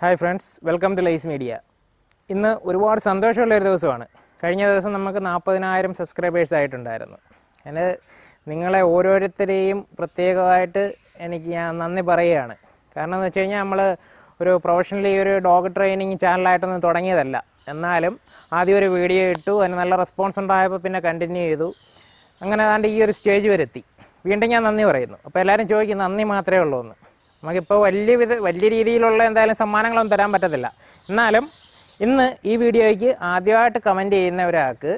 hi friends welcome to ലൈസ് media ഇന്ന് ഒരുപാട് സന്തോഷമുള്ള ഒരു ദിവസമാണ് കഴിഞ്ഞ ദിവസം നമുക്ക് നാൽപ്പതിനായിരം സബ്സ്ക്രൈബേഴ്സ് ആയിട്ടുണ്ടായിരുന്നു അതിന് നിങ്ങളെ ഓരോരുത്തരെയും പ്രത്യേകമായിട്ട് എനിക്ക് ഞാൻ നന്ദി പറയുകയാണ് കാരണം എന്ന് വെച്ച് കഴിഞ്ഞാൽ നമ്മൾ ഒരു പ്രൊഫഷണലി ഒരു ഡോഗ് ട്രെയിനിങ് ചാനലായിട്ടൊന്നും തുടങ്ങിയതല്ല എന്നാലും ആദ്യം ഒരു വീഡിയോ ഇട്ടു അതിന് നല്ല റെസ്പോൺസ് ഉണ്ടായപ്പോൾ പിന്നെ കണ്ടിന്യൂ ചെയ്തു അങ്ങനെ ഏതാണ്ട് ഈ ഒരു സ്റ്റേജ് വരെ എത്തി വീണ്ടും ഞാൻ നന്ദി പറയുന്നു അപ്പോൾ എല്ലാവരും ചോദിക്കും നന്ദി മാത്രമേ ഉള്ളൂ എന്ന് നമുക്കിപ്പോൾ വലിയ വിധ വലിയ രീതിയിലുള്ള എന്തായാലും സമ്മാനങ്ങളൊന്നും തരാൻ പറ്റത്തില്ല എന്നാലും ഇന്ന് ഈ വീഡിയോയ്ക്ക് ആദ്യമായിട്ട് കമൻറ്റ് ചെയ്യുന്ന ഒരാൾക്ക്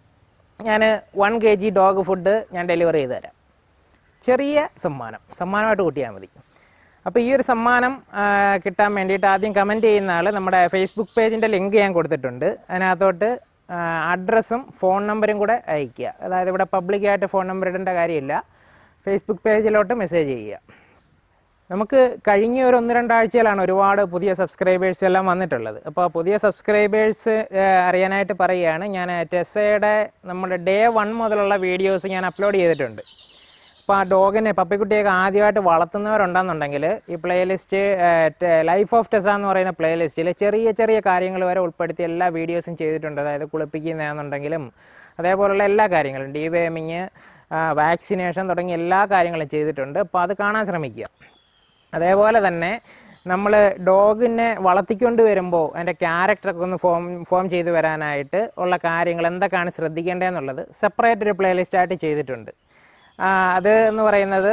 ഞാൻ one K G dog food ഞാൻ ഡെലിവറി ചെയ്ത് തരാം ചെറിയ സമ്മാനം സമ്മാനമായിട്ട് കൂട്ടിയാൽ മതി അപ്പോൾ ഈ ഒരു സമ്മാനം ആ, കിട്ടാൻ വേണ്ടിയിട്ട് ആദ്യം കമൻറ്റ് ചെയ്യുന്ന ആൾ നമ്മുടെ ഫേസ്ബുക്ക് പേജിൻ്റെ ലിങ്ക് ഞാൻ കൊടുത്തിട്ടുണ്ട് അതിനകത്തോട്ട് അഡ്രസ്സും ഫോൺ നമ്പറും കൂടെ അയയ്ക്കുക അതായത് ഇവിടെ പബ്ലിക്കായിട്ട് ഫോൺ നമ്പർ ഇടേണ്ട കാര്യമില്ല ഫേസ്ബുക്ക് പേജിലോട്ട് മെസ്സേജ് ചെയ്യുക നമുക്ക് കഴിഞ്ഞ ഒരു ഒന്ന് രണ്ടാഴ്ചയിലാണ് ഒരുപാട് പുതിയ സബ്സ്ക്രൈബേഴ്സ് എല്ലാം വന്നിട്ടുള്ളത് അപ്പോൾ ആ പുതിയ സബ്സ്ക്രൈബേഴ്സ് അറിയാനായിട്ട് പറയുകയാണ് ഞാൻ ടെസയുടെ നമ്മുടെ ഡേ വൺ മുതലുള്ള വീഡിയോസ് ഞാൻ അപ്ലോഡ് ചെയ്തിട്ടുണ്ട് അപ്പോൾ ആ ഡോഗിനെ പപ്പിക്കുട്ടിയൊക്കെ ആദ്യമായിട്ട് വളർത്തുന്നവരുണ്ടെന്നുണ്ടെങ്കിൽ ഈ പ്ലേലിസ്റ്റ് ലൈഫ് ഓഫ് ടെസ എന്ന് പറയുന്ന പ്ലേലിസ്റ്റിൽ ചെറിയ ചെറിയ കാര്യങ്ങൾ വരെ ഉൾപ്പെടുത്തി എല്ലാ വീഡിയോസും ചെയ്തിട്ടുണ്ട് അതായത് കുളിപ്പിക്കുന്നതാണെന്നുണ്ടെങ്കിലും അതേപോലുള്ള എല്ലാ കാര്യങ്ങളും ഡിവേമിങ് വാക്സിനേഷൻ തുടങ്ങിയ എല്ലാ കാര്യങ്ങളും ചെയ്തിട്ടുണ്ട് അപ്പോൾ അത് കാണാൻ ശ്രമിക്കുക അതേപോലെ തന്നെ നമ്മൾ ഡോഗിനെ വളർത്തിക്കൊണ്ട് വരുമ്പോൾ അതിൻ്റെ ക്യാരക്ടറൊക്കെ ഒന്ന് ഫോം ഫോം ചെയ്ത് വരാനായിട്ട് ഉള്ള കാര്യങ്ങൾ എന്തൊക്കെയാണ് ശ്രദ്ധിക്കേണ്ടതെന്നുള്ളത് സെപ്പറേറ്റ് ഒരു പ്ലേലിസ്റ്റ് ആയിട്ട് ചെയ്തിട്ടുണ്ട് ആ, അത് എന്ന് പറയുന്നത്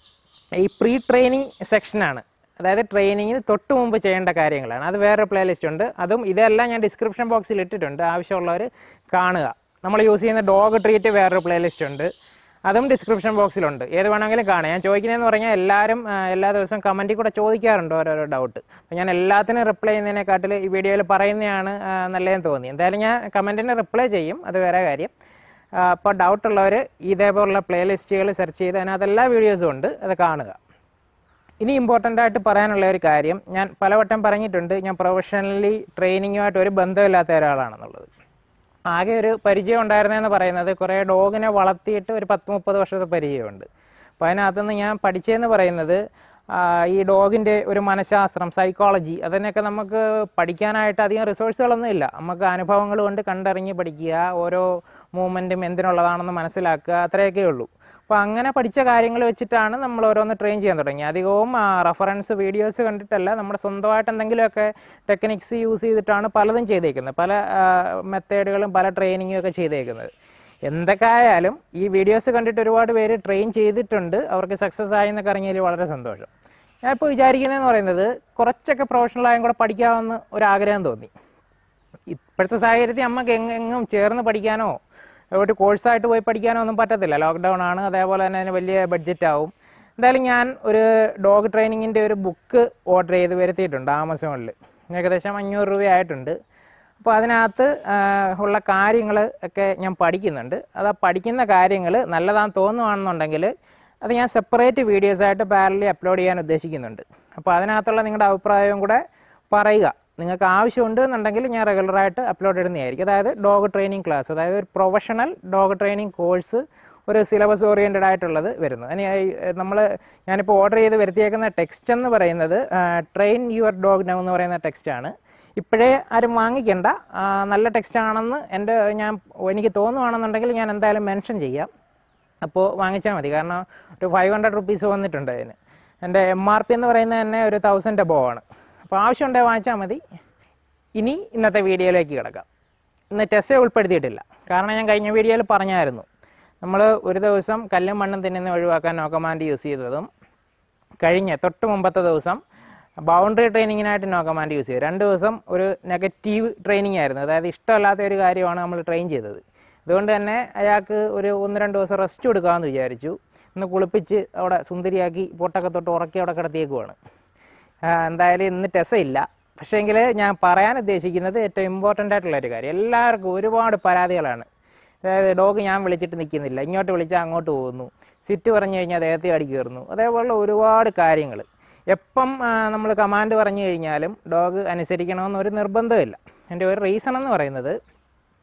ഈ പ്രീ ട്രെയിനിങ് സെക്ഷനാണ് അതായത് ട്രെയിനിങ്ങിന് തൊട്ട് മുമ്പ് ചെയ്യേണ്ട കാര്യങ്ങളാണ് അത് വേറൊരു പ്ലേലിസ്റ്റ് ഉണ്ട് അതും ഇതെല്ലാം ഞാൻ ഡിസ്ക്രിപ്ഷൻ ബോക്സിൽ ഇട്ടിട്ടുണ്ട് ആവശ്യമുള്ളവർ കാണുക നമ്മൾ യൂസ് ചെയ്യുന്ന ഡോഗ് ട്രീറ്റ് വേറൊരു പ്ലേലിസ്റ്റ് ഉണ്ട് അതും ഡിസ്ക്രിപ്ഷൻ ബോക്സിലുണ്ട് ഏത് വേണമെങ്കിലും കാണാം ഞാൻ ചോദിക്കുന്നതെന്ന് പറഞ്ഞാൽ എല്ലാവരും ആ, എല്ലാ ദിവസവും കമൻറ്റിൽ കൂടെ ചോദിക്കാറുണ്ട് ഓരോരോ ഡൗട്ട് അപ്പോൾ ഞാൻ എല്ലാത്തിനും റിപ്ലൈ ചെയ്യുന്നതിനെക്കാട്ടിൽ ഈ വീഡിയോയിൽ പറയുന്നതാണ് ആ, നല്ലതെന്ന് തോന്നി എന്തായാലും ഞാൻ കമൻറ്റിന് റിപ്ലൈ ചെയ്യും അത് വേറെ കാര്യം അപ്പോൾ ഡൗട്ടുള്ളവർ ഇതേപോലുള്ള പ്ലേലിസ്റ്റുകൾ സെർച്ച് ചെയ്ത് അതിനകത്ത് എല്ലാ വീഡിയോസും ഉണ്ട് അത് കാണുക ഇനി ഇമ്പോർട്ടൻ്റ് ആയിട്ട് പറയാനുള്ള ഒരു കാര്യം ഞാൻ പലവട്ടം പറഞ്ഞിട്ടുണ്ട് ഞാൻ പ്രൊഫഷണലി ട്രെയിനിങ്ങുമായിട്ട് ഒരു ബന്ധമില്ലാത്ത ഒരാളാണെന്നുള്ളത് ആകെ ഒരു പരിചയം ഉണ്ടായിരുന്നതെന്ന് പറയുന്നത് കുറേ ഡോഗിനെ വളർത്തിയിട്ട് ഒരു പത്ത് മുപ്പത് വർഷത്തെ പരിചയമുണ്ട് അപ്പോൾ അതിനകത്തുനിന്ന് ഞാൻ പഠിച്ചതെന്ന് പറയുന്നത് ആ, ഈ ഡോഗിൻ്റെ ഒരു മനഃശാസ്ത്രം സൈക്കോളജി അതിനൊക്കെ നമുക്ക് പഠിക്കാനായിട്ട് അധികം റിസോഴ്സുകളൊന്നും ഇല്ല നമുക്ക് അനുഭവങ്ങൾ കൊണ്ട് കണ്ടറിഞ്ഞ് പഠിക്കുക ഓരോ മൂവ്മെൻറ്റും എന്തിനുള്ളതാണെന്ന് മനസ്സിലാക്കുക അത്രയൊക്കെ ഉള്ളൂ അപ്പോൾ അങ്ങനെ പഠിച്ച കാര്യങ്ങൾ വെച്ചിട്ടാണ് നമ്മൾ ഓരോന്ന് ട്രെയിൻ ചെയ്യാൻ തുടങ്ങി അധികവും റഫറൻസ് വീഡിയോസ് കണ്ടിട്ടല്ല നമ്മുടെ സ്വന്തമായിട്ട് എന്തെങ്കിലുമൊക്കെ ടെക്നിക്സ് യൂസ് ചെയ്തിട്ടാണ് പലതും ചെയ്തേക്കുന്നത് പല മെത്തേഡുകളും പല ട്രെയിനിങ്ങും ഒക്കെ ചെയ്തേക്കുന്നത് എന്തൊക്കെ ആയാലും ഈ വീഡിയോസ് കണ്ടിട്ട് ഒരുപാട് പേര് ട്രെയിൻ ചെയ്തിട്ടുണ്ട് അവർക്ക് സക്സസ് ആയി എന്നൊക്കെ അറിഞ്ഞതിൽ വളരെ സന്തോഷം ഞാനിപ്പോൾ വിചാരിക്കുന്നതെന്ന് പറയുന്നത് കുറച്ചൊക്കെ പ്രൊഫഷണലായും കൂടെ പഠിക്കാമെന്ന് ഒരു ആഗ്രഹം തോന്നി ഇപ്പോഴത്തെ സാഹചര്യത്തിൽ നമുക്ക് എങ്ങ എങ്ങും ചേർന്ന് പഠിക്കാനോ ഒരു കോഴ്സായിട്ട് പോയി പഠിക്കാനോ ഒന്നും പറ്റത്തില്ല ലോക്ക്ഡൗൺ ആണ് അതേപോലെ തന്നെ അതിന് വലിയ ബഡ്ജറ്റ് ആവും എന്തായാലും ഞാൻ ഒരു ഡോഗ് ട്രെയിനിങ്ങിൻ്റെ ഒരു ബുക്ക് ഓർഡർ ചെയ്ത് വരുത്തിയിട്ടുണ്ട് ആമസോണിൽ ഏകദേശം അഞ്ഞൂറ് രൂപയായിട്ടുണ്ട് അപ്പോൾ അതിനകത്ത് ആ, ഉള്ള കാര്യങ്ങൾ ഒക്കെ ഞാൻ പഠിക്കുന്നുണ്ട് അത് ആ പഠിക്കുന്ന കാര്യങ്ങൾ നല്ലതാണെന്ന് തോന്നുവാണെന്നുണ്ടെങ്കിൽ അത് ഞാൻ സെപ്പറേറ്റ് വീഡിയോസായിട്ട് പാരലി അപ്ലോഡ് ചെയ്യാൻ ഉദ്ദേശിക്കുന്നുണ്ട് അപ്പോൾ അതിനകത്തുള്ള നിങ്ങളുടെ അഭിപ്രായവും കൂടെ പറയുക നിങ്ങൾക്ക് ആവശ്യമുണ്ട് എന്നുണ്ടെങ്കിൽ ഞാൻ റെഗുലറായിട്ട് അപ്ലോഡ് ഇടുന്നതായിരിക്കും അതായത് ഡോഗ് ട്രെയിനിങ് ക്ലാസ് അതായത് ഒരു പ്രൊഫഷണൽ ഡോഗ് ട്രെയിനിങ് കോഴ്സ് ഒരു സിലബസ് ഓറിയൻറ്റഡ് ആയിട്ടുള്ളത് വരുന്നു അതിന് നമ്മൾ ഞാനിപ്പോൾ ഓർഡർ ചെയ്ത് വരുത്തിയേക്കുന്ന ടെക്സ്റ്റ് എന്ന് പറയുന്നത് ട്രെയിൻ യുവർ ഡോഗ് നൗ എന്ന് പറയുന്ന ടെക്സ്റ്റാണ് ഇപ്പോഴേ ആരും വാങ്ങിക്കണ്ട ആ, നല്ല ടെക്സ്റ്റ് ആണെന്ന് എൻ്റെ ഞാൻ എനിക്ക് തോന്നുവാണെന്നുണ്ടെങ്കിൽ ഞാൻ എന്തായാലും മെൻഷൻ ചെയ്യാം അപ്പോൾ വാങ്ങിച്ചാൽ മതി കാരണം ഒരു ഫൈവ് ഹൺഡ്രഡ് റുപ്പീസ് വന്നിട്ടുണ്ട് അതിന് എൻ്റെ എം ആർ പി എന്ന് പറയുന്നത് തന്നെ ഒരു തൗസൻഡ് എബോ ആണ് അപ്പോൾ ആവശ്യമുണ്ടെങ്കിൽ വാങ്ങിച്ചാൽ മതി ഇനി ഇന്നത്തെ വീഡിയോയിലേക്ക് കിടക്കാം ഇന്ന് ടെസ്റ്റ് ഉൾപ്പെടുത്തിയിട്ടില്ല കാരണം ഞാൻ കഴിഞ്ഞ വീഡിയോയിൽ പറഞ്ഞായിരുന്നു നമ്മൾ ഒരു ദിവസം കല്ലും മണ്ണും തിന്നുന്ന ഒഴിവാക്കാൻ നോ കമാൻഡ് യൂസ് ചെയ്തതും കഴിഞ്ഞ തൊട്ട് മുമ്പത്തെ ദിവസം ബൗണ്ടറി ട്രെയിനിങ്ങിനായിട്ട് നോ കമാൻഡ് യൂസ് ചെയ്തു രണ്ട് ദിവസം ഒരു നെഗറ്റീവ് ട്രെയിനിങ് ആയിരുന്നു അതായത് ഇഷ്ടമല്ലാത്ത ഒരു കാര്യമാണ് നമ്മൾ ട്രെയിൻ ചെയ്തത് അതുകൊണ്ട് തന്നെ അയാൾക്ക് ഒരു ഒന്ന് രണ്ട് ദിവസം റെസ്റ്റ് കൊടുക്കാമെന്ന് വിചാരിച്ചു ഇന്ന് കുളിപ്പിച്ച് അവിടെ സുന്ദരിയാക്കി പൊട്ടൊക്കെ തൊട്ട് ഉറക്കി അവിടെ കിടത്തിയേക്കുവാണ് ആ, എന്തായാലും ഇന്ന് ടെസയില്ല പക്ഷേങ്കിൽ ഞാൻ പറയാൻ ഉദ്ദേശിക്കുന്നത് ഏറ്റവും ഇമ്പോർട്ടൻ്റ് ആയിട്ടുള്ള ഒരു കാര്യം എല്ലാവർക്കും ഒരുപാട് പരാതികളാണ് അതായത് ഡോഗ് ഞാൻ വിളിച്ചിട്ട് നിൽക്കുന്നില്ല ഇങ്ങോട്ട് വിളിച്ചാൽ അങ്ങോട്ട് പോകുന്നു സിറ്റ് പറഞ്ഞു കഴിഞ്ഞാൽ ദേഹത്തെ അടി കയറുന്നു അതേപോലുള്ള ഒരുപാട് കാര്യങ്ങൾ എപ്പം നമ്മൾ കമാൻഡ് പറഞ്ഞു കഴിഞ്ഞാലും ഡോഗ് അനുസരിക്കണമെന്ന് ഒരു നിർബന്ധമില്ല എൻ്റെ ഒരു റീസൺ എന്ന് പറയുന്നത്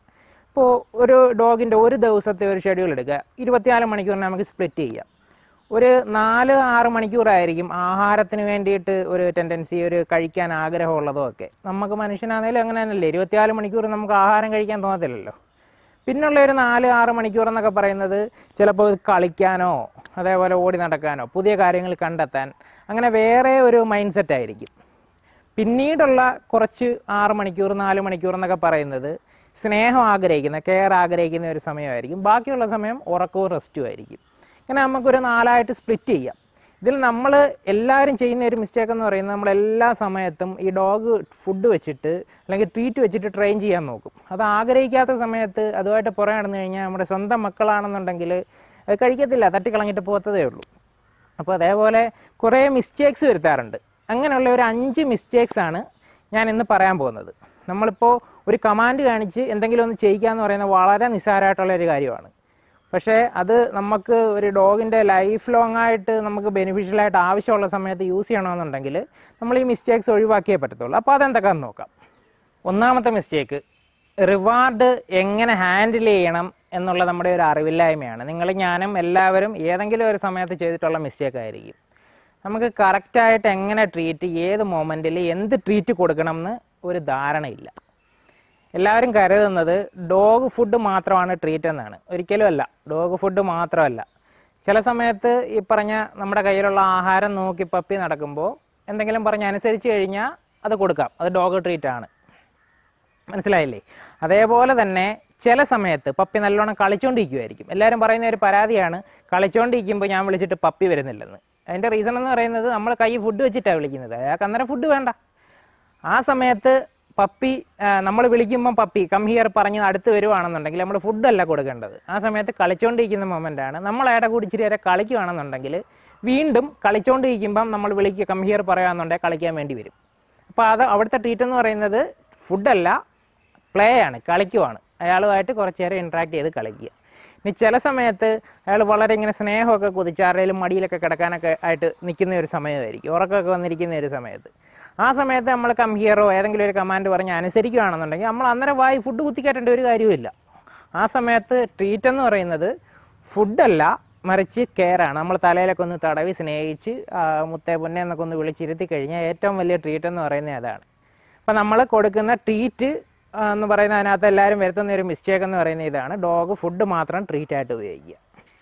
ഇപ്പോൾ ഒരു ഡോഗിൻ്റെ ഒരു ദിവസത്തെ ഒരു ഷെഡ്യൂൾ എടുക്കുക ഇരുപത്തിനാല് മണിക്കൂറിന് നമുക്ക് സ്പ്ലിറ്റ് ചെയ്യാം ഒരു നാല് ആറ് മണിക്കൂറായിരിക്കും ആഹാരത്തിന് വേണ്ടിയിട്ട് ഒരു ടെൻഡൻസി ഒരു കഴിക്കാൻ ആഗ്രഹമുള്ളതും ഒക്കെ നമുക്ക് മനുഷ്യനാണെങ്കിലും അങ്ങനെ തന്നെയല്ലേ ഇരുപത്തിനാല് മണിക്കൂർ നമുക്ക് ആഹാരം കഴിക്കാൻ തോന്നത്തില്ലല്ലോ പിന്നുള്ള ഒരു നാല് ആറ് മണിക്കൂർ എന്നൊക്കെ പറയുന്നത് ചിലപ്പോൾ കളിക്കാനോ അതേപോലെ ഓടി നടക്കാനോ പുതിയ കാര്യങ്ങൾ കണ്ടെത്താൻ അങ്ങനെ വേറെ ഒരു മൈൻഡ് സെറ്റ് ആയിരിക്കും പിന്നീടുള്ള കുറച്ച് ആറ് മണിക്കൂർ നാല് മണിക്കൂർ എന്നൊക്കെ പറയുന്നത് സ്നേഹം ആഗ്രഹിക്കുന്ന കെയർ ആഗ്രഹിക്കുന്ന ഒരു സമയമായിരിക്കും ബാക്കിയുള്ള സമയം ഉറക്കവും റെസ്റ്റും ആയിരിക്കും ഇങ്ങനെ നമുക്കൊരു നാലായിട്ട് സ്പ്ലിറ്റ് ചെയ്യാം ഇതിൽ നമ്മൾ എല്ലാവരും ചെയ്യുന്ന ഒരു മിസ്റ്റേക്ക് എന്ന് പറയുന്നത് നമ്മൾ എല്ലാ സമയത്തും ഈ ഡോഗ് ഫുഡ് വെച്ചിട്ട് അല്ലെങ്കിൽ ട്രീറ്റ് വെച്ചിട്ട് ട്രെയിൻ ചെയ്യാൻ നോക്കും അത് ആഗ്രഹിക്കാത്ത സമയത്ത് അതുമായിട്ട് പുറകെ നടന്നു കഴിഞ്ഞാൽ നമ്മുടെ സ്വന്തം മക്കളാണെന്നുണ്ടെങ്കിൽ അത് കഴിക്കത്തില്ല തട്ടിക്കളഞ്ഞിട്ട് പോകത്തതേ ഉള്ളൂ അപ്പോൾ അതേപോലെ കുറേ മിസ്റ്റേക്സ് വരുത്താറുണ്ട് അങ്ങനെയുള്ള ഒരു അഞ്ച് മിസ്റ്റേക്സ് ആണ് ഞാൻ ഇന്ന് പറയാൻ പോകുന്നത് നമ്മളിപ്പോൾ ഒരു കമാൻഡ് കാണിച്ച് എന്തെങ്കിലും ഒന്ന് ചെയ്യിക്കുക എന്ന് പറയുന്നത് വളരെ നിസ്സാരമായിട്ടുള്ള ഒരു കാര്യമാണ് പക്ഷേ അത് നമുക്ക് ഒരു ഡോഗിൻ്റെ ലൈഫ് ലോങ് ആയിട്ട് നമുക്ക് ബെനിഫിഷ്യലായിട്ട് ആവശ്യമുള്ള സമയത്ത് യൂസ് ചെയ്യണമെന്നുണ്ടെങ്കിൽ നമ്മൾ ഈ മിസ്റ്റേക്സ് ഒഴിവാക്കിയേ പറ്റത്തുള്ളൂ അപ്പോൾ അതെന്തൊക്കെയാണെന്ന് നോക്കാം ഒന്നാമത്തെ മിസ്റ്റേക്ക് റിവാർഡ് എങ്ങനെ ഹാൻഡിൽ ചെയ്യണം എന്നുള്ള നമ്മുടെ ഒരു അറിവില്ലായ്മയാണ് നിങ്ങൾ ഞാനും എല്ലാവരും ഏതെങ്കിലും ഒരു സമയത്ത് ചെയ്തിട്ടുള്ള മിസ്റ്റേക്ക് ആയിരിക്കും നമുക്ക് കറക്റ്റായിട്ട് എങ്ങനെ ട്രീറ്റ് ഏത് മൊമെൻറ്റിൽ എന്ത് ട്രീറ്റ് കൊടുക്കണം എന്ന് ഒരു ധാരണയില്ല എല്ലാവരും കരുതുന്നത് ഡോഗ് ഫുഡ് മാത്രമാണ് ട്രീറ്റ് എന്നാണ് ഒരിക്കലും അല്ല ഡോഗ് ഫുഡ് മാത്രമല്ല ചില സമയത്ത് ഈ പറഞ്ഞ നമ്മുടെ കയ്യിലുള്ള ആഹാരം നോക്കി പപ്പി നടക്കുമ്പോൾ എന്തെങ്കിലും പറഞ്ഞ് അനുസരിച്ച് കഴിഞ്ഞാൽ അത് കൊടുക്കാം അത് ഡോഗ് ട്രീറ്റ് ആണ് മനസ്സിലായില്ലേ അതേപോലെ തന്നെ ചില സമയത്ത് പപ്പി നല്ലോണം കളിച്ചുകൊണ്ടിരിക്കുമായിരിക്കും എല്ലാവരും പറയുന്ന ഒരു പരാതിയാണ് കളിച്ചുകൊണ്ടിരിക്കുമ്പോൾ ഞാൻ വിളിച്ചിട്ട് പപ്പി വരുന്നില്ലെന്ന് അതിൻ്റെ റീസൺ എന്ന് പറയുന്നത് നമ്മൾ കൈ ഫുഡ് വെച്ചിട്ടാണ് വിളിക്കുന്നത് അയാൾക്ക് അന്നേരം ഫുഡ് വേണ്ട ആ സമയത്ത് പപ്പി നമ്മൾ വിളിക്കുമ്പം പപ്പി കം ഹിയർ പറഞ്ഞ് അടുത്ത് വരുവാണെന്നുണ്ടെങ്കിൽ നമ്മൾ ഫുഡല്ല കൊടുക്കേണ്ടത് ആ സമയത്ത് കളിച്ചുകൊണ്ടിരിക്കുന്ന മൊമെൻ്റാണ് നമ്മൾ അയാടെ കൂടി ഇച്ചിരി നേരം കളിക്കുകയാണെന്നുണ്ടെങ്കിൽ വീണ്ടും കളിച്ചുകൊണ്ടിരിക്കുമ്പം നമ്മൾ വിളിക്കുക കം ഹിയർ പറയുകയാണെന്നുണ്ടെങ്കിൽ കളിക്കാൻ വേണ്ടി വരും അപ്പോൾ അത് അവിടുത്തെ ട്രീറ്റ് എന്ന് പറയുന്നത് ഫുഡല്ല പ്ലേ ആണ് കളിക്കുവാണ് അയാളുമായിട്ട് കുറച്ച് നേരം ഇൻട്രാക്ട് ചെയ്ത് കളിക്കുക ഇനി ചില സമയത്ത് അയാൾ വളരെ ഇങ്ങനെ സ്നേഹമൊക്കെ കുതിച്ച് ആരുടെയും മടിയിലൊക്കെ കിടക്കാനൊക്കെ ആയിട്ട് നിൽക്കുന്ന ഒരു സമയമായിരിക്കും ഉറക്കമൊക്കെ വന്നിരിക്കുന്ന ഒരു സമയത്ത് ആ സമയത്ത് നമ്മൾ കം ഹിയറോ ഏതെങ്കിലും ഒരു കമാൻഡ് പറഞ്ഞ് അനുസരിക്കുകയാണെന്നുണ്ടെങ്കിൽ നമ്മൾ അന്നേരം വായി ഫുഡ് കുത്തിക്കയറ്റേണ്ട ഒരു കാര്യവുമില്ല ആ സമയത്ത് ട്രീറ്റ് എന്ന് പറയുന്നത് ഫുഡല്ല മറിച്ച് കെയറാണ് നമ്മൾ തലയിലൊക്കെ ഒന്ന് തടവി സ്നേഹിച്ച് ആ, മുത്തേ പൊന്നെ എന്നൊക്കെ ഒന്ന് വിളിച്ചിരുത്തി കഴിഞ്ഞാൽ ഏറ്റവും വലിയ ട്രീറ്റ് എന്ന് പറയുന്നത് അതാണ് അപ്പം നമ്മൾ കൊടുക്കുന്ന ട്രീറ്റ് എന്ന് പറയുന്ന അതിനകത്ത് എല്ലാവരും വരുത്തുന്ന ഒരു മിസ്റ്റേക്ക് എന്ന് പറയുന്നത് ഇതാണ് ഡോഗ് ഫുഡ് മാത്രം ട്രീറ്റ് ആയിട്ട് ഉപയോഗിക്കുക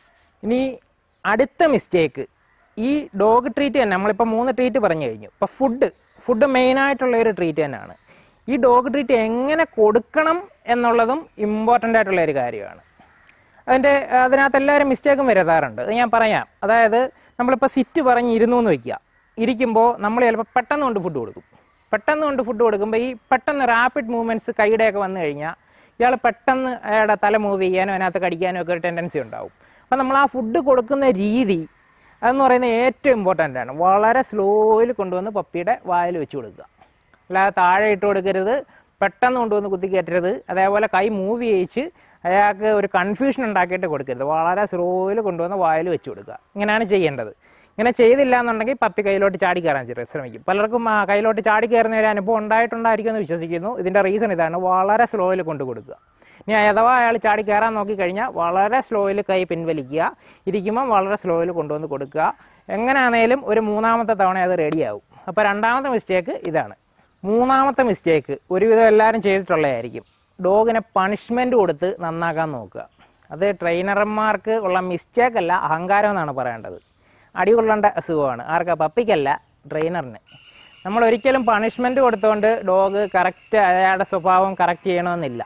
ഇനി അടുത്ത മിസ്റ്റേക്ക് ഈ ഡോഗ് ട്രീറ്റ് തന്നെ നമ്മളിപ്പോൾ മൂന്ന് ട്രീറ്റ് പറഞ്ഞു കഴിഞ്ഞു ഇപ്പോൾ ഫുഡ് ഫുഡ് മെയിനായിട്ടുള്ള ഒരു ട്രീറ്റ് തന്നെയാണ് ഈ ഡോഗ് ട്രീറ്റ് എങ്ങനെ കൊടുക്കണം എന്നുള്ളതും ഇമ്പോർട്ടൻ്റ് ആയിട്ടുള്ള ഒരു കാര്യമാണ് അതിൻ്റെ അതിനകത്ത് എല്ലാവരും മിസ്റ്റേക്കും വരുത്താറുണ്ട് അത് ഞാൻ പറയാം അതായത് നമ്മളിപ്പോൾ സിറ്റ് പറഞ്ഞ് ഇരുന്നു എന്ന് വയ്ക്കുക ഇരിക്കുമ്പോൾ നമ്മൾ ചിലപ്പോൾ പെട്ടെന്ന് കൊണ്ട് ഫുഡ് കൊടുക്കും പെട്ടെന്ന് കൊണ്ട് ഫുഡ് കൊടുക്കുമ്പോൾ ഈ പെട്ടെന്ന് റാപ്പിഡ് മൂവ്മെൻറ്റ്സ് കൈയുടെയൊക്കെ വന്നു കഴിഞ്ഞാൽ ഇയാൾ പെട്ടെന്ന് അയാളുടെ തല മൂവ് ചെയ്യാനും അതിനകത്ത് കടിക്കാനും ഒക്കെ ഒരു ടെൻഡൻസി ഉണ്ടാവും അപ്പം നമ്മൾ ആ ഫുഡ് കൊടുക്കുന്ന രീതി അതെന്ന് പറയുന്നത് ഏറ്റവും ഇമ്പോർട്ടൻ്റ് ആണ് വളരെ സ്ലോയിൽ കൊണ്ടുവന്ന് പപ്പിയുടെ വായിൽ വെച്ച് കൊടുക്കുക അല്ലാതെ താഴെ ഇട്ട് കൊടുക്കരുത് പെട്ടെന്ന് കൊണ്ടുവന്ന് കുത്തിക്കയറ്റരുത് അതേപോലെ കൈ മൂവ് ചെയ്യിച്ച് അയാൾക്ക് ഒരു കൺഫ്യൂഷൻ ഉണ്ടാക്കിയിട്ട് കൊടുക്കരുത് വളരെ സ്ലോയിൽ കൊണ്ടുവന്ന് വായിൽ വെച്ച് കൊടുക്കുക ഇങ്ങനെയാണ് ചെയ്യേണ്ടത് ഇങ്ങനെ ചെയ്തില്ല എന്നുണ്ടെങ്കിൽ പപ്പി കയ്യിലോട്ട് ചാടി കയറാൻ ചെറിയ ശ്രമിക്കും പലർക്കും ആ കയ്യിലോട്ട് ചാടി കയറുന്ന ഒരു അനുഭവം ഉണ്ടായിട്ടുണ്ടായിരിക്കും എന്ന് വിശ്വസിക്കുന്നു ഇതിൻ്റെ റീസൺ ഇതാണ് വളരെ സ്ലോയിൽ കൊണ്ട് കൊടുക്കുക ഇനി അഥവാ അയാൾ ചാടി കയറാൻ നോക്കിക്കഴിഞ്ഞാൽ വളരെ സ്ലോയിൽ കൈ പിൻവലിക്കുക ഇരിക്കുമ്പം വളരെ സ്ലോയിൽ കൊണ്ടുവന്ന് കൊടുക്കുക എങ്ങനെയാണേലും ഒരു മൂന്നാമത്തെ തവണ അത് റെഡിയാവും അപ്പോൾ രണ്ടാമത്തെ മിസ്റ്റേക്ക് ഇതാണ് മൂന്നാമത്തെ മിസ്റ്റേക്ക് ഒരുവിധം എല്ലാവരും ചെയ്തിട്ടുള്ളതായിരിക്കും ഡോഗിനെ പണിഷ്മെൻ്റ് കൊടുത്ത് നന്നാക്കാൻ നോക്കുക അത് ട്രെയിനർമാർക്ക് ഉള്ള മിസ്റ്റേക്ക് അല്ല അഹങ്കാരം എന്നാണ് പറയേണ്ടത് അടി കൊള്ളേണ്ട അസുഖമാണ് ആർക്കാ പപ്പിക്കല്ല ട്രെയിനറിന് നമ്മൾ ഒരിക്കലും പണിഷ്മെൻറ്റ് കൊടുത്തുകൊണ്ട് ഡോഗ് കറക്റ്റ് അയാളുടെ സ്വഭാവം കറക്റ്റ് ചെയ്യണമെന്നില്ല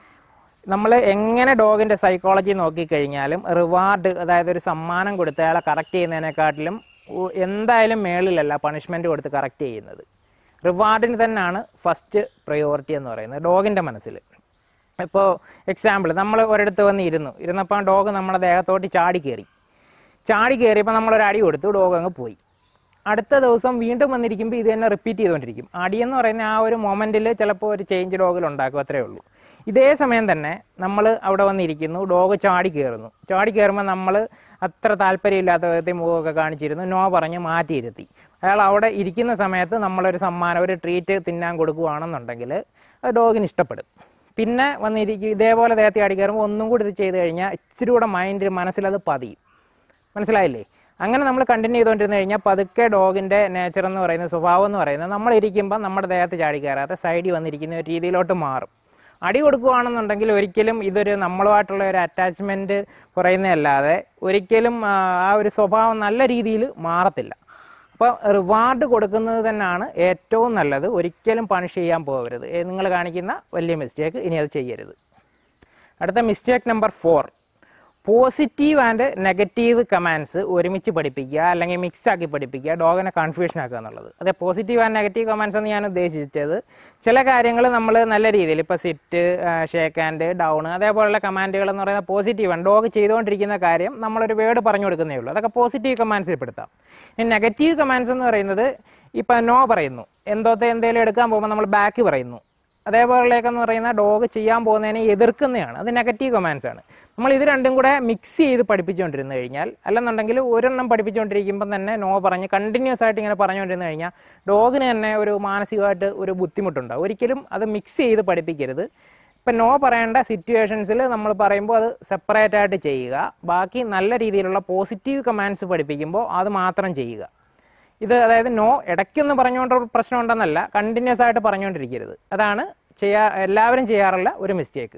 നമ്മൾ എങ്ങനെ ഡോഗിൻ്റെ സൈക്കോളജി നോക്കിക്കഴിഞ്ഞാലും റിവാർഡ് അതായത് ഒരു സമ്മാനം കൊടുത്ത് അയാളെ കറക്റ്റ് ചെയ്യുന്നതിനെക്കാട്ടിലും ഉ- എന്തായാലും മേളിലല്ല പണിഷ്മെൻറ്റ് കൊടുത്ത് കറക്റ്റ് ചെയ്യുന്നത് റിവാർഡിന് തന്നെയാണ് ഫസ്റ്റ് പ്രയോറിറ്റി എന്ന് പറയുന്നത് ഡോഗിൻ്റെ മനസ്സിൽ ഇപ്പോൾ എക്സാമ്പിൾ നമ്മൾ ഒരിടത്ത് വന്ന് ഇരുന്നു ഇരുന്നപ്പോൾ ഡോഗ് നമ്മുടെ ദേഹത്തോട്ട് ചാടി കയറി ചാടി കയറിയപ്പോൾ നമ്മളൊരു അടി കൊടുത്തു ഡോഗ് അങ്ങ് പോയി അടുത്ത ദിവസം വീണ്ടും വന്നിരിക്കുമ്പോൾ ഇത് തന്നെ റിപ്പീറ്റ് ചെയ്തുകൊണ്ടിരിക്കും അടിയെന്ന് പറയുന്ന ആ ഒരു മൊമെൻറ്റിൽ ചിലപ്പോൾ ഒരു ചേഞ്ച് ഡോഗിൽ ഉണ്ടാക്കും അത്രേ ഉള്ളൂ ഇതേ സമയം തന്നെ നമ്മൾ അവിടെ വന്നിരിക്കുന്നു ഡോഗ് ചാടി കയറുന്നു ചാടി കയറുമ്പോൾ നമ്മൾ അത്ര താല്പര്യമില്ലാത്ത വിധത്തിൽ മുഖമൊക്കെ കാണിച്ചിരുന്നു നോ പറഞ്ഞ് മാറ്റിയിരുത്തി അയാൾ അവിടെ ഇരിക്കുന്ന സമയത്ത് നമ്മളൊരു സമ്മാനം ഒരു ട്രീറ്റ് തിന്നാൻ കൊടുക്കുകയാണെന്നുണ്ടെങ്കിൽ അത് ഡോഗിന് ഇഷ്ടപ്പെടും പിന്നെ വന്നിരിക്കും ഇതേപോലെ ദേഹത്തെ അടി കയറുമ്പോൾ ഒന്നും കൂടി ഇത് ചെയ്ത് കഴിഞ്ഞാൽ ഇച്ചിരി കൂടെ മൈൻഡ് മനസ്സിലത് പതിയും മനസ്സിലായില്ലേ അങ്ങനെ നമ്മൾ കണ്ടിന്യൂ ചെയ്തുകൊണ്ടിരുന്ന് കഴിഞ്ഞാൽ പതുക്കെ ഡോഗിൻ്റെ നേച്ചർ എന്ന് പറയുന്നത് സ്വഭാവം എന്ന് പറയുന്നത് നമ്മൾ ഇരിക്കുമ്പോൾ നമ്മുടെ ദേഹത്ത് ചാടി കയറാത്ത സൈഡിൽ വന്നിരിക്കുന്ന ഒരു രീതിയിലോട്ട് മാറും അടി കൊടുക്കുകയാണെന്നുണ്ടെങ്കിൽ ഒരിക്കലും ഇതൊരു നമ്മളുമായിട്ടുള്ള ഒരു അറ്റാച്ച്മെൻറ്റ് കുറയുന്നതല്ലാതെ ഒരിക്കലും ആ, ആ ഒരു സ്വഭാവം നല്ല രീതിയിൽ മാറത്തില്ല അപ്പോൾ റിവാർഡ് കൊടുക്കുന്നത് തന്നെയാണ് ഏറ്റവും നല്ലത് ഒരിക്കലും പണിഷ് ചെയ്യാൻ പോകരുത് നിങ്ങൾ കാണിക്കുന്ന വലിയ മിസ്റ്റേക്ക് ഇനി അത് ചെയ്യരുത് അടുത്ത mistake number four positive and negative commands ഒരുമിച്ച് പഠിപ്പിക്കുക അല്ലെങ്കിൽ മിക്സ് ആക്കി പഠിപ്പിക്കുക ഡോഗിനെ കൺഫ്യൂഷൻ ആക്കുക എന്നുള്ളത് അതെ പോസിറ്റീവ് ആൻഡ് നെഗറ്റീവ് കമാൻഡ്സ് എന്ന് ഞാൻ ഉദ്ദേശിച്ചത് ചില കാര്യങ്ങൾ നമ്മൾ നല്ല രീതിയിൽ ഇപ്പോൾ സിറ്റ് ഷേക്ക് ആൻഡ് ഡൗൺ അതേപോലുള്ള കമാൻഡുകൾ എന്ന് പറയുന്നത് പോസിറ്റീവാണ് ഡോഗ് ചെയ്തുകൊണ്ടിരിക്കുന്ന കാര്യം നമ്മളൊരു വേർഡ് പറഞ്ഞു കൊടുക്കുന്നേ ഉള്ളൂ അതൊക്കെ പോസിറ്റീവ് കമാൻഡ്സിൽ പെടുത്താം ഇനി നെഗറ്റീവ് കമാൻഡ്സ് എന്ന് പറയുന്നത് ഇപ്പം നോ പറയുന്നു എന്തോത്തെ എന്തെങ്കിലും എടുക്കാൻ പോകുമ്പോൾ നമ്മൾ ബാക്ക് പറയുന്നു അതേപോലെയൊക്കെന്ന് പറയുന്ന ഡോഗ് ചെയ്യാൻ പോകുന്നതിനെ എതിർക്കുന്നതാണ് അത് നെഗറ്റീവ് കമാൻഡ്സ് ആണ് നമ്മൾ ഇത് രണ്ടും കൂടെ മിക്സ് ചെയ്ത് പഠിപ്പിച്ചുകൊണ്ടിരുന്നു കഴിഞ്ഞാൽ അല്ലെന്നുണ്ടെങ്കിൽ ഒരെണ്ണം പഠിപ്പിച്ചുകൊണ്ടിരിക്കുമ്പം തന്നെ നോ പറഞ്ഞ് കണ്ടിന്യൂസ് ആയിട്ട് ഇങ്ങനെ പറഞ്ഞുകൊണ്ടിരുന്നു കഴിഞ്ഞാൽ ഡോഗിന് തന്നെ ഒരു മാനസികമായിട്ട് ഒരു ബുദ്ധിമുട്ടുണ്ടാവും ഒരിക്കലും അത് മിക്സ് ചെയ്ത് പഠിപ്പിക്കരുത് ഇപ്പം നോ പറയേണ്ട സിറ്റുവേഷൻസിൽ നമ്മൾ പറയുമ്പോൾ അത് സെപ്പറേറ്റ് ആയിട്ട് ചെയ്യുക ബാക്കി നല്ല രീതിയിലുള്ള പോസിറ്റീവ് കമാൻഡ്സ് പഠിപ്പിക്കുമ്പോൾ അത് മാത്രം ചെയ്യുക ഇത് അതായത് നോ ഇടയ്ക്കൊന്ന് പറഞ്ഞുകൊണ്ട് പ്രശ്നം ഉണ്ടെന്നല്ല കണ്ടിന്യൂസ് ആയിട്ട് പറഞ്ഞുകൊണ്ടിരിക്കരുത് അതാണ് ചെയ്യാ എല്ലാവരും ചെയ്യാറുള്ള ഒരു മിസ്റ്റേക്ക്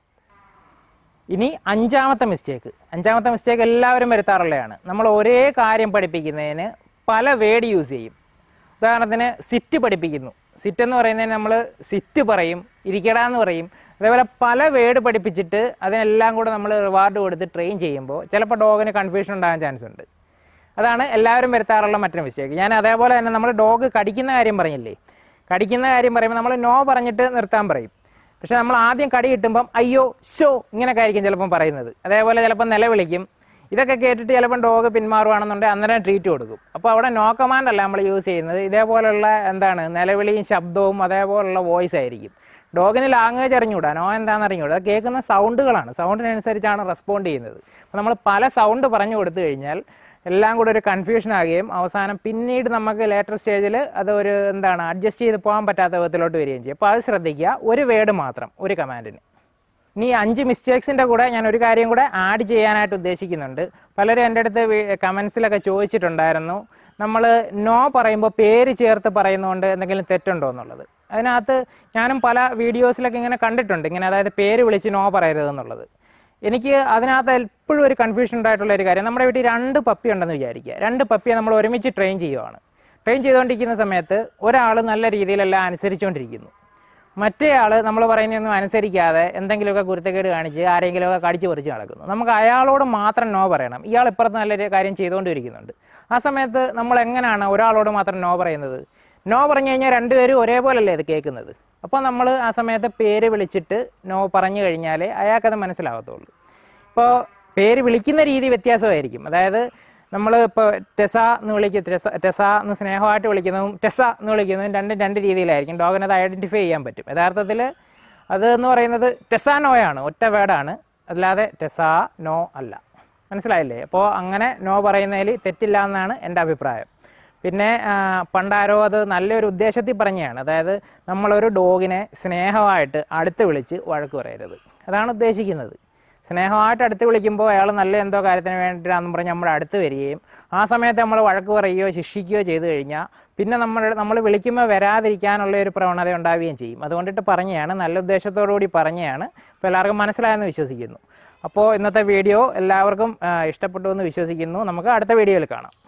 ഇനി അഞ്ചാമത്തെ മിസ്റ്റേക്ക് അഞ്ചാമത്തെ മിസ്റ്റേക്ക് എല്ലാവരും വരുത്താറുള്ളതാണ് നമ്മൾ ഒരേ കാര്യം പഠിപ്പിക്കുന്നതിന് പല വേഡ് യൂസ് ചെയ്യും ഉദാഹരണത്തിന് സിറ്റ് പഠിപ്പിക്കുന്നു സിറ്റ് എന്ന് പറയുന്നതിന് നമ്മൾ സിറ്റ് പറയും ഇരിക്കട എന്ന് പറയും അതേപോലെ പല വേർഡ് പഠിപ്പിച്ചിട്ട് അതിനെല്ലാം കൂടെ നമ്മൾ റിവാർഡ് കൊടുത്ത് ട്രെയിൻ ചെയ്യുമ്പോൾ ചിലപ്പോൾ ഡോഗിന് കൺഫ്യൂഷൻ ഉണ്ടാകാൻ ചാൻസ് ഉണ്ട് അതാണ് എല്ലാവരും വരുത്താറുള്ള മറ്റൊരു മിസ്റ്റേക്ക് ഞാൻ അതേപോലെ തന്നെ നമ്മൾ ഡോഗ് കടിക്കുന്ന കാര്യം പറഞ്ഞില്ലേ കടിക്കുന്ന കാര്യം പറയുമ്പോൾ നമ്മൾ നോ പറഞ്ഞിട്ട് നിർത്താൻ പറയും പക്ഷെ നമ്മൾ ആദ്യം കടി കിട്ടുമ്പം അയ്യോ ഷോ ഇങ്ങനെയൊക്കെ ആയിരിക്കും ചിലപ്പം പറയുന്നത് അതേപോലെ ചിലപ്പം നിലവിളിക്കും ഇതൊക്കെ കേട്ടിട്ട് ചിലപ്പം ഡോഗ് പിന്മാറുകയാണെന്നുണ്ടെങ്കിൽ അന്നേരം ട്രീറ്റ് കൊടുക്കും അപ്പോൾ അവിടെ നോ കമാൻഡ് അല്ല നമ്മൾ യൂസ് ചെയ്യുന്നത് ഇതേപോലുള്ള എന്താണ് നിലവിളിയും ശബ്ദവും അതേപോലുള്ള വോയിസ് ആയിരിക്കും ഡോഗിന് ലാംഗ്വേജ് അറിഞ്ഞുകൂടാ നോ എന്താണെന്ന് അറിഞ്ഞുകൂടാ അത് കേൾക്കുന്ന സൗണ്ടുകളാണ് സൗണ്ടിനനുസരിച്ചാണ് റെസ്പോണ്ട് ചെയ്യുന്നത് അപ്പോൾ നമ്മൾ പല സൗണ്ട് പറഞ്ഞു കൊടുത്തു കഴിഞ്ഞാൽ എല്ലാം കൂടെ ഒരു കൺഫ്യൂഷൻ ആകുകയും അവസാനം പിന്നീട് നമുക്ക് ലേറ്റർ സ്റ്റേജിൽ അത് ഒരു എന്താണ് അഡ്ജസ്റ്റ് ചെയ്ത് പോകാൻ പറ്റാത്ത വിധത്തിലോട്ട് വരികയും ചെയ്യും അപ്പോൾ അത് ശ്രദ്ധിക്കുക ഒരു വേർഡ് മാത്രം ഒരു കമാൻഡിന് ഇനി അഞ്ച് മിസ്റ്റേക്സിൻ്റെ കൂടെ ഞാൻ ഒരു കാര്യം കൂടെ ആഡ് ചെയ്യാനായിട്ട് ഉദ്ദേശിക്കുന്നുണ്ട് പലരും എൻ്റെ അടുത്ത് കമൻസിലൊക്കെ ചോദിച്ചിട്ടുണ്ടായിരുന്നു നമ്മൾ നോ പറയുമ്പോൾ പേര് ചേർത്ത് പറയുന്നതുകൊണ്ട് എന്തെങ്കിലും തെറ്റുണ്ടോ എന്നുള്ളത് അതിനകത്ത് ഞാനും പല വീഡിയോസിലൊക്കെ ഇങ്ങനെ കണ്ടിട്ടുണ്ട് ഇങ്ങനെ അതായത് പേര് വിളിച്ച് നോ പറയരുത് എന്നുള്ളത് എനിക്ക് അതിനകത്ത് എപ്പോഴും ഒരു കൺഫ്യൂഷൻ ഉണ്ടായിട്ടുള്ള ഒരു കാര്യം നമ്മുടെ വീട്ടിൽ രണ്ട് പപ്പി ഉണ്ടെന്ന് വിചാരിക്കുക രണ്ട് പപ്പിയെ നമ്മൾ ഒരുമിച്ച് ട്രെയിൻ ചെയ്യുവാണ് ട്രെയിൻ ചെയ്തുകൊണ്ടിരിക്കുന്ന സമയത്ത് ഒരാൾ നല്ല രീതിയിലെല്ലാം അനുസരിച്ചുകൊണ്ടിരിക്കുന്നു മറ്റേ ആൾ നമ്മൾ പറയുന്നതൊന്നും അനുസരിക്കാതെ എന്തെങ്കിലുമൊക്കെ കുരുത്തക്കേട് കാണിച്ച് ആരെങ്കിലുമൊക്കെ കടിച്ചു പറിച്ച് നടക്കുന്നു നമുക്ക് അയാളോട് മാത്രം നോ പറയണം ഇയാൾ ഇപ്പുറത്ത് നല്ലൊരു കാര്യം ചെയ്തുകൊണ്ടിരിക്കുന്നുണ്ട് ആ സമയത്ത് നമ്മൾ എങ്ങനെയാണ് ഒരാളോട് മാത്രം നോ പറയുന്നത് നോ പറഞ്ഞു കഴിഞ്ഞാൽ രണ്ടുപേരും ഒരേപോലല്ലേ ഇത് കേൾക്കുന്നത് അപ്പോൾ നമ്മൾ ആ സമയത്ത് പേര് വിളിച്ചിട്ട് നോ പറഞ്ഞു കഴിഞ്ഞാലേ അയാൾക്കത് മനസ്സിലാവത്തുള്ളൂ ഇപ്പോൾ പേര് വിളിക്കുന്ന രീതി വ്യത്യാസമായിരിക്കും അതായത് നമ്മൾ ഇപ്പോൾ ടെസ എന്ന് വിളിക്കും ടെസ ടെസ എന്ന് സ്നേഹമായിട്ട് വിളിക്കുന്നതും ടെസ എന്ന് വിളിക്കുന്നതും രണ്ടും രണ്ട് രീതിയിലായിരിക്കും ഡോഗിനെ അത് ഐഡൻറ്റിഫൈ ചെയ്യാൻ പറ്റും യഥാർത്ഥത്തിൽ അത് എന്ന് പറയുന്നത് ടെസ നോയാണ് ഒറ്റ വേർഡാണ് അല്ലാതെ ടെസ നോ അല്ല മനസ്സിലായില്ലേ അപ്പോൾ അങ്ങനെ നോ പറയുന്നതിൽ തെറ്റില്ല എന്നാണ് എൻ്റെ അഭിപ്രായം പിന്നെ ആ, പണ്ടാരോ അത് നല്ലൊരു ഉദ്ദേശത്തിൽ പറഞ്ഞതാണ് അതായത് നമ്മളൊരു ഡോഗിനെ സ്നേഹമായിട്ട് അടുത്ത് വിളിച്ച് വഴക്ക് പറയരുത് അതാണ് ഉദ്ദേശിക്കുന്നത് സ്നേഹമായിട്ട് അടുത്ത് വിളിക്കുമ്പോൾ അയാൾ നല്ല എന്തോ കാര്യത്തിന് വേണ്ടിയിട്ടാണെന്ന് പറഞ്ഞ് നമ്മുടെ അടുത്ത് വരികയും ആ സമയത്ത് നമ്മൾ വഴക്ക് പറയുകയോ ശിക്ഷിക്കുകയോ ചെയ്തു കഴിഞ്ഞാൽ പിന്നെ നമ്മൾ നമ്മൾ വിളിക്കുമ്പോൾ വരാതിരിക്കാനുള്ള ഒരു പ്രവണത ഉണ്ടാവുകയും ചെയ്യും അതുകൊണ്ടിട്ട് പറഞ്ഞതാണ് നല്ല ഉദ്ദേശത്തോടു കൂടി പറഞ്ഞതാണ് അപ്പോൾ എല്ലാവർക്കും മനസ്സിലായെന്ന് വിശ്വസിക്കുന്നു അപ്പോൾ ഇന്നത്തെ വീഡിയോ എല്ലാവർക്കും ആ, ഇഷ്ടപ്പെട്ടു എന്ന് വിശ്വസിക്കുന്നു നമുക്ക് അടുത്ത വീഡിയോയിൽ കാണാം